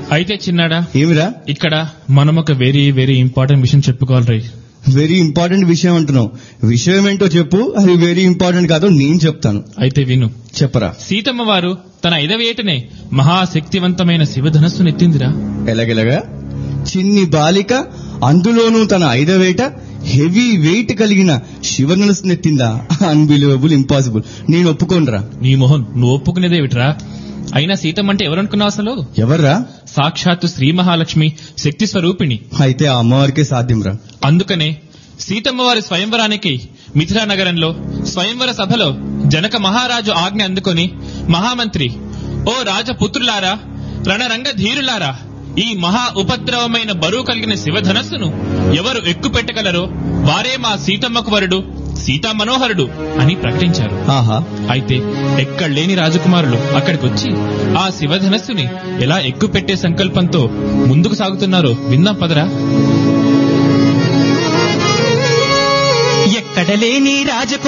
అయితే చిన్నాడా ఏమిరా ఇక్కడ మనం ఒక వెరీ వెరీ ఇంపార్టెంట్ విషయం చెప్పుకోవాలి రై వెరీ ఇంపార్టెంట్ విషయం అంటున్నావు విషయం ఏంటో చెప్పు అది వెరీ ఇంపార్టెంట్ కాదో నేను చెప్తాను అయితే విను చెప్పరా సీతమ్మ వారు తన ఐదవేటనే మహాశక్తివంతమైన శివధనస్సు నెత్తిందిరా ఎలాగెలాగా చిన్ని బాలిక అందులోనూ తన ఐదవేట హెవీ వెయిట్ కలిగిన శివనస్ నెత్తిందా అన్బిలీవబుల్ ఇంపాసిబుల్ నేను ఒప్పుకోనరా నీ మోహన్ నువ్వు ఒప్పుకునేదేమిట్రా అయినా సీతమ్మ అంటే ఎవరనుకున్నావు అసలు ఎవర్రా సాక్షాత్తు శ్రీ మహాలక్ష్మి శక్తి స్వరూపిణి అయితే ఆ అమ్మవారికే సాధ్యంరా అందుకనే సీతమ్మ వారి స్వయంవరానికి మిథిలా నగరంలో స్వయంవర సభలో జనక మహారాజు ఆజ్ఞ అందుకొని మహామంత్రి ఓ రాజపుత్రులారా రణరంగ ధీరులారా ఈ మహా ఉపద్రవమైన బరువు కలిగిన శివధనస్సును ఎవరు ఎక్కుపెట్టగలరో వారే మా సీతమ్మకు వరుడు సీతా మనోహరుడు అని ప్రకటించారు ఆహా అయితే ఎక్కడ లేని రాజకుమారులు అక్కడికి వచ్చి ఆ శివధనస్సుని ఎలా ఎక్కుపెట్టే సంకల్పంతో ముందుకు సాగుతున్నారో విందాం పదరా ఎక్కడలేని రాజకుమార్